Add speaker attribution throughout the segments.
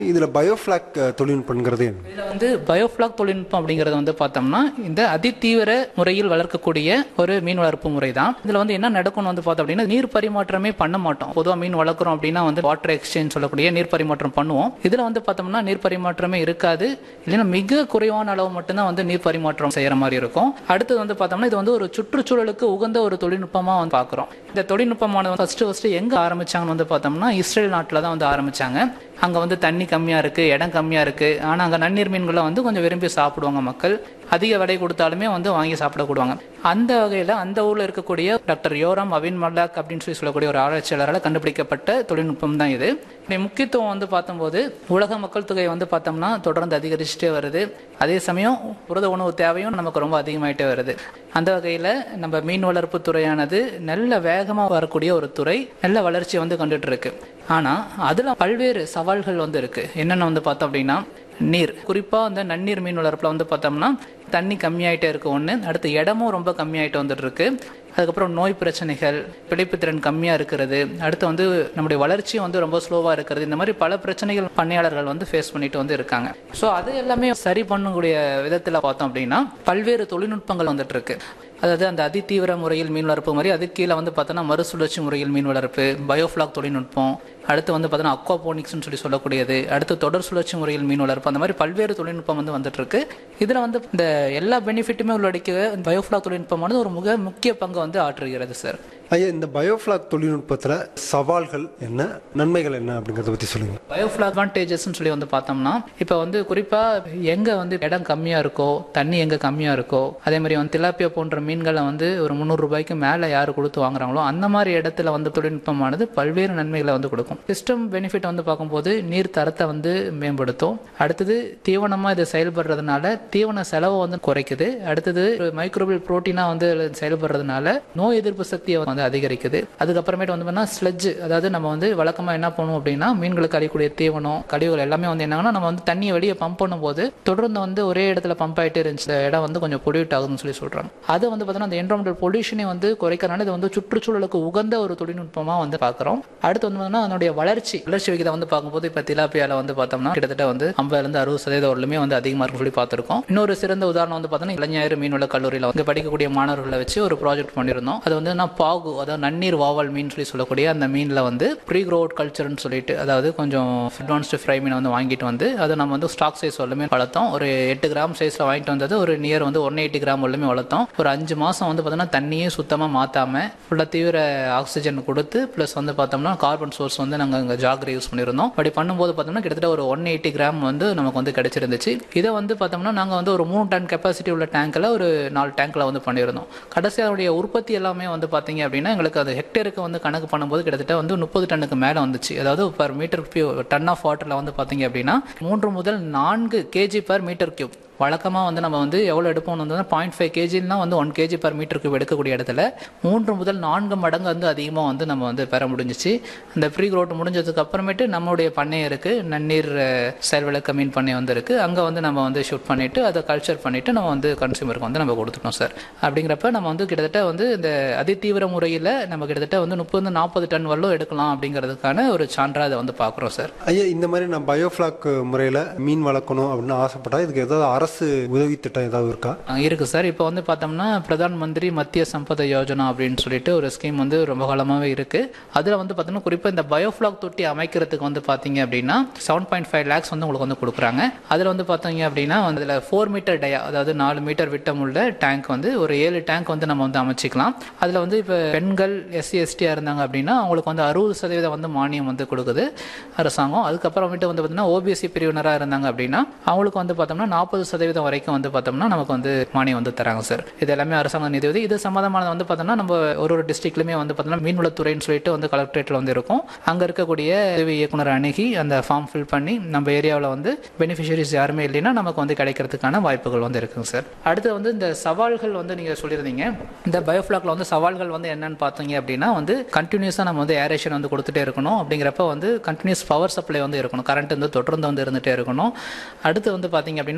Speaker 1: இதுல பயோஃபிளாக் தொழில்நுட்பங்கிறது என்ன
Speaker 2: இதில் வந்து பயோஃப்ளாக் தொழில்நுட்பம் அப்படிங்கிறது வந்து பார்த்தோம்னா இந்த அதிதீவிர முறையில் வளர்க்கக்கூடிய ஒரு மீன் வளர்ப்பு முறை தான் இதில் வந்து என்ன நடக்கும்னு வந்து பார்த்தோம் அப்படின்னா நீர் பரிமாற்றமே பண்ண மாட்டோம் பொதுவாக மீன் வளர்க்குறோம் அப்படின்னா வந்து வாட்டர் எக்ஸ்சேஞ்ச் சொல்லக்கூடிய நீர் பரிமாற்றம் பண்ணுவோம் இதில் வந்து பார்த்தோம்னா நீர் பரிமாற்றமே இருக்காது இல்லைன்னா மிக குறைவான அளவு மட்டும்தான் வந்து நீர் பரிமாற்றம் செய்கிற மாதிரி இருக்கும் அடுத்தது வந்து பார்த்தோம்னா இது வந்து ஒரு சுற்றுச்சூழலுக்கு உகந்த ஒரு தொழில்நுட்பமாக வந்து பார்க்குறோம் இந்த தொழில்நுட்பமானது ஃபர்ஸ்ட் ஃபர்ஸ்ட் எங்கே ஆரம்பிச்சாங்கன்னு வந்து பார்த்தோம்னா இஸ்ரேல் நாட்டில் தான் வந்து ஆரம்பிச்சாங்க அங்கே வந்து தண்ணி கம்மியாக இருக்குது இடம் கம்மியாக இருக்குது ஆனால் அங்கே நன்னீர் மீன்களை வந்து கொஞ்சம் விரும்பி சாப்பிடுவாங்க மக்கள் அதிக விலை கொடுத்தாலுமே வந்து வாங்கி சாப்பிடக்கூடுவாங்க அந்த வகையில் அந்த ஊரில் இருக்கக்கூடிய டாக்டர் யோராம் அவின் மல்லாக் அப்படின்னு சொல்லி சொல்லக்கூடிய ஒரு ஆராய்ச்சியாளரால் கண்டுபிடிக்கப்பட்ட தொழில்நுட்பம் தான் இது இந்த முக்கியத்துவம் வந்து பார்த்தம்போது உலக மக்கள் தொகை வந்து பார்த்தோம்னா தொடர்ந்து அதிகரிச்சுட்டே வருது அதே சமயம் புரத உணவு தேவையும் நமக்கு ரொம்ப அதிகமாயிட்டே வருது அந்த வகையில் நம்ம மீன் வளர்ப்பு துறையானது நல்ல வேகமாக வரக்கூடிய ஒரு துறை நல்ல வளர்ச்சியை வந்து கண்டுட்டு இருக்கு ஆனால் அதில் பல்வேறு சவால்கள் வந்து இருக்கு என்னென்ன வந்து பார்த்தோம் அப்படின்னா நீர் குறிப்பாக அந்த நன்னீர் மீன் வளர்ப்பில் வந்து பார்த்தோம்னா தண்ணி கம்மியாயிட்டே இருக்கு ஒன்று அடுத்து இடமும் ரொம்ப கம்மியாயிட்டு வந்துட்டு இருக்கு அதுக்கப்புறம் நோய் பிரச்சனைகள் பிழைப்புத்திறன் கம்மியாக இருக்கிறது அடுத்து வந்து நம்முடைய வளர்ச்சியும் வந்து ரொம்ப ஸ்லோவாக இருக்கிறது இந்த மாதிரி பல பிரச்சனைகள் பண்ணையாளர்கள் வந்து ஃபேஸ் பண்ணிட்டு வந்து இருக்காங்க ஸோ அது எல்லாமே சரி பண்ணக்கூடிய விதத்தில் பார்த்தோம் அப்படின்னா பல்வேறு தொழில்நுட்பங்கள் வந்துட்டு இருக்கு அதாவது அந்த அதிதீவிர முறையில் மீன் வளர்ப்பு மாதிரி அது கீழே வந்து பார்த்தோன்னா மறுசுழற்சி முறையில் மீன் வளர்ப்பு பயோஃப்ளாக் தொழில்நுட்பம் அடுத்து வந்து பார்த்தோன்னா அக்வாபோனிக்ஸ்னு சொல்லி சொல்லக்கூடியது அடுத்து தொடர் சுழற்சி முறையில் மீன் வளர்ப்பு அந்த மாதிரி பல்வேறு தொழில்நுட்பம் வந்து வந்துட்டு இருக்கு இதில் வந்து இந்த எல்லா பெனிஃபிட்டுமே உள்ளடக்கிய பயோஃப்ளாக் தொழில்நுட்பமானது ஒரு மிக முக்கிய பங்கு வந்து ஆற்றுகிறது சார்
Speaker 1: ஐயா இந்த பயோஃபிளாக் தொழில்நுட்பத்துல சவால்கள் என்ன நன்மைகள் என்ன அப்படிங்கறத பத்தி சொல்லுங்க
Speaker 2: பயோஃபில் அட்வான்டேஜஸ்னு சொல்லி வந்து பார்த்தோம்னா இப்போ வந்து குறிப்பாக எங்கே வந்து இடம் கம்மியாக இருக்கோ தண்ணி எங்கே கம்மியாக இருக்கோ அதே மாதிரி வந்து திலாப்பியா போன்ற மீன்களை வந்து ஒரு முந்நூறு ரூபாய்க்கு மேலே யார் கொடுத்து வாங்குறாங்களோ அந்த மாதிரி இடத்துல வந்து தொழில்நுட்பமானது பல்வேறு நன்மைகளை வந்து கொடுக்கும் சிஸ்டம் பெனிஃபிட் வந்து பார்க்கும்போது நீர் தரத்தை வந்து மேம்படுத்தும் அடுத்தது தீவனமாக இது செயல்படுறதுனால தீவன செலவை வந்து குறைக்குது அடுத்தது மைக்ரோபியல் புரோட்டீனாக வந்து செயல்படுறதுனால நோய் எதிர்ப்பு சக்தியை வந்து அதிகரிக்குது அதுக்கப்புறமேட்டு வந்து பார்த்தீங்கன்னா ஸ்லெட்ஜ் அதாவது நம்ம வந்து வழக்கமாக என்ன பண்ணுவோம் அப்படின்னா மீன்களுக்கு அழிக்கூடிய தீவனம் கழிவுகள் எல்லாமே வந்து என்னங்கன்னா நம்ம வந்து தண்ணியை வெளியே பம்ப் பண்ணும்போது தொடர்ந்து வந்து ஒரே இடத்துல பம்ப் ஆகிட்டே இருந்துச்சு இந்த இடம் வந்து கொஞ்சம் பொல்யூட் ஆகுதுன்னு சொல்லி சொல்கிறாங்க அது வந்து பார்த்தீங்கன்னா அந்த என்வரன்மெண்டல் பொல்யூஷனை வந்து குறைக்கிறனால இது வந்து சுற்றுச்சூழலுக்கு உகந்த ஒரு தொழில்நுட்பமாக வந்து பார்க்குறோம் அடுத்து வந்து பார்த்தீங்கன்னா அதனுடைய வளர்ச்சி வளர்ச்சி விகிதம் வந்து பார்க்கும்போது இப்போ திலாப்பியால வந்து பார்த்தோம்னா கிட்டத்தட்ட வந்து ஐம்பதுலேருந்து அறுபது சதவீதம் வரலுமே வந்து அதிகமாக இருக்கும் சொல்லி பார்த்துருக்கோம் இன்னொரு சிறந்த உதாரணம் வந்து பார்த்தோன்னா இளைஞர் மீன்வள கல்லூரியில் வந்து படிக்கக்கூடிய மாணவர்களை வச்சு ஒரு ப்ராஜெக்ட் பண்ணியிருந்தோம் அது வந்து நான் பாகு அதாவது நன்னீர் வாவல் மீன் சொல்லி சொல்லக்கூடிய அந்த மீனில் வந்து ப்ரீ க்ரோட் கல்ச்சர்னு சொல்லிட்டு அதாவது கொஞ்சம் அட்வான்ஸ்டு ஃப்ரை மீனை வந்து வாங்கிட்டு வந்து அதை நம்ம வந்து ஸ்டாக் சைஸ் வரலுமே வளர்த்தோம் ஒரு எட்டு கிராம் சைஸில் வாங்கிட்டு வந்தது ஒரு நியர் வந்து ஒன் எயிட்டி கிராம் வரலுமே வளர்த்தோம் ஒரு அஞ்சு மாதம் வந்து பார்த்தோன்னா தண்ணியே சுத்தமாக மாற்றாம ஃபுல்லாக தீவிர ஆக்சிஜன் கொடுத்து ப்ளஸ் வந்து பார்த்தோம்னா கார்பன் சோர்ஸ் வந்து நாங்கள் இங்கே ஜாகரி யூஸ் பண்ணியிருந்தோம் அப்படி பண்ணும்போது பார்த்தோம்னா கிட்டத்தட்ட ஒரு ஒன் எயிட்டி கிராம் வந்து நமக்கு வந்து கிடைச்சிருந்துச்சு இதை வந்து பார்த்தோம்னா நாங்கள் வந்து ஒரு மூணு டன் கெப்பாசிட்டி உள்ள டேங்க்கில் ஒரு நாலு டேங்க்கில் வந்து பண்ணியிருந்தோம் கடைசி அதனுடைய உற்பத்தி எல்லாமே வந்து பார்த்தீங்க அப்படின்னா எங்களுக்கு அது ஹெக்டேருக்கு வந்து கணக்கு பண்ணும்போது கிட்டத்தட்ட வந்து முப்பது டன்னுக்கு மேலே வந்துச்சு அதாவது per metre cube ton of வாட்டரில் வந்து பார்த்தீங்க அப்படின்னா மூன்று முதல் நான்கு கேஜி பர் மீட்டர் கியூப் வழக்கமாக வந்து நம்ம வந்து எவ்வளோ எடுப்போம்னு வந்து பாயிண்ட் ஃபைவ் கேஜின்னா வந்து one KG per metre cube எடுக்கக்கூடிய இடத்துல மூன்று முதல் நான்கு மடங்கு வந்து அதிகமாக வந்து நம்ம வந்து பெற முடிஞ்சிச்சு அந்த ப்ரீ க்ரோட் முடிஞ்சதுக்கு அப்புறமேட்டு நம்மளுடைய பண்ணை இருக்குது நன்னீர் செயல்விளக்க மீன் பண்ணை வந்து இருக்குது அங்கே வந்து நம்ம வந்து ஷூட் பண்ணிவிட்டு அதை கல்ச்சர் பண்ணிவிட்டு நம்ம வந்து கன்சியூமருக்கு வந்து நம்ம கொடுத்துட்டோம் சார் அப்படிங்கிறப்ப நம்ம வந்து கிட்டத்தட்ட வந்து இந்த அதிதீவிர முறையில் நம்ம கிட்டத்தட்ட வந்து முப்பது நாற்பது டன் வரலும் எடுக்கலாம் அப்படிங்கிறதுக்கான ஒரு சான்றாக அதை வந்து பார்க்குறோம் சார்
Speaker 1: ஐயா இந்த மாதிரி நான் பயோஃபிளாக் முறையில மீன் வளர்க்கணும் அப்படின்னு ஆசைப்பட்டா இதுக்கு ஏதாவது அரசு உதவி திட்டம் ஏதாவது இருக்கா
Speaker 2: அஹ் இருக்கு சார் இப்போ வந்து பார்த்தோம்னா பிரதான் மந்திரி மத்திய சம்பத யோஜனா அப்படின்னு சொல்லிட்டு ஒரு ஸ்கீம் வந்து ரொம்ப காலமாகவே இருக்கு அதில் வந்து பார்த்தோம்னா குறிப்பாக இந்த பயோஃப்ளாக் தொட்டி அமைக்கிறதுக்கு வந்து பார்த்தீங்க அப்படின்னா செவன் பாயிண்ட் ஃபைவ் லேக்ஸ் வந்து உங்களுக்கு வந்து கொடுக்குறாங்க அதில் வந்து பார்த்தீங்க அப்படின்னா அதில் ஃபோர் மீட்டர் டயா அதாவது நாலு மீட்டர் விட்டம் உள்ள டேங்க் வந்து ஒரு ஏழு டேங்க் வந்து நம்ம வந்து அமைச்சிக்கலாம் அதில் வந்து இப்போ பெண்கள் எஸ்சி எஸ்டியாக இருந்தாங்க அப்படின்னா அவங்களுக்கு வந்து அறுபது சதவீதம் வந்து மானியம் வந்து கொடுக்குது அரசாங்கம் அதுக்கப்புறமேட்டு வந்து பார்த்தீங்கன்னா ஓபிசி பிரிவினராக இருந்தாங்க அப்படின்னா அவங்களுக்கு வந்து பார்த்தோம்னா நாற்பது சதவீதம் வரைக்கும் வந்து பார்த்தோம்னா நமக்கு வந்து மானியம் வந்து தராங்க சார் இது எல்லாமே அரசாங்க நிதி உதவி இது சம்மந்தமானது வந்து பார்த்தோம்னா நம்ம ஒரு ஒரு டிஸ்ட்ரிக்ட்லையுமே வந்து பார்த்தோம்னா மீன்வளத்துறைன்னு சொல்லிட்டு வந்து கலெக்டரேட்டில் வந்து இருக்கும் அங்கே இருக்கக்கூடிய உதவி இயக்குனர் அணுகி அந்த ஃபார்ம் ஃபில் பண்ணி நம்ம ஏரியாவில் வந்து பெனிஃபிஷரிஸ் யாருமே இல்லைன்னா நமக்கு வந்து கிடைக்கிறதுக்கான வாய்ப்புகள் வந்து இருக்குங்க சார் அடுத்து வந்து இந்த சவால்கள் வந்து நீங்கள் சொல்லியிருந்தீங்க இந்த பயோஃப்ளாக்ல வந்து சவால்கள் வந்து என்னன்னு பார்த்தீங்க அப்படின்னா வந்து கண்டினியூஸாக நம்ம வந்து ஏரேஷன் வந்து கொடுத்துட்டே இருக்கணும் அப்படிங்கிறப்ப வந்து கண்டினியூஸ் பவர் சப்ளை வந்து இருக்கணும் கரண்ட் வந்து தொடர்ந்து வந்து இருந்துகிட்டே இருக்கணும் அடுத்து வந்து பார்த்தீங்க அப்படின்னா டெக்னிக்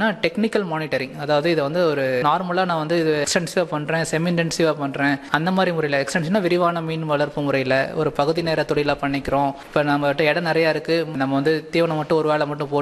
Speaker 2: டெக்னிக்கல் மானிட்டரிங் அதாவது இதை வந்து ஒரு நார்மலாக நான் வந்து இது எக்ஸ்டென்சிவாக பண்ணுறேன் செமி இன்டென்சிவாக பண்ணுறேன் அந்த மாதிரி முறையில் எக்ஸ்டென்ஷனாக விரிவான மீன் வளர்ப்பு முறையில் ஒரு பகுதி நேர தொழிலாக பண்ணிக்கிறோம் இப்போ நம்மகிட்ட இடம் நிறையா இருக்குது நம்ம வந்து தீவனம் மட்டும் ஒரு வேளை மட்டும் போட்டு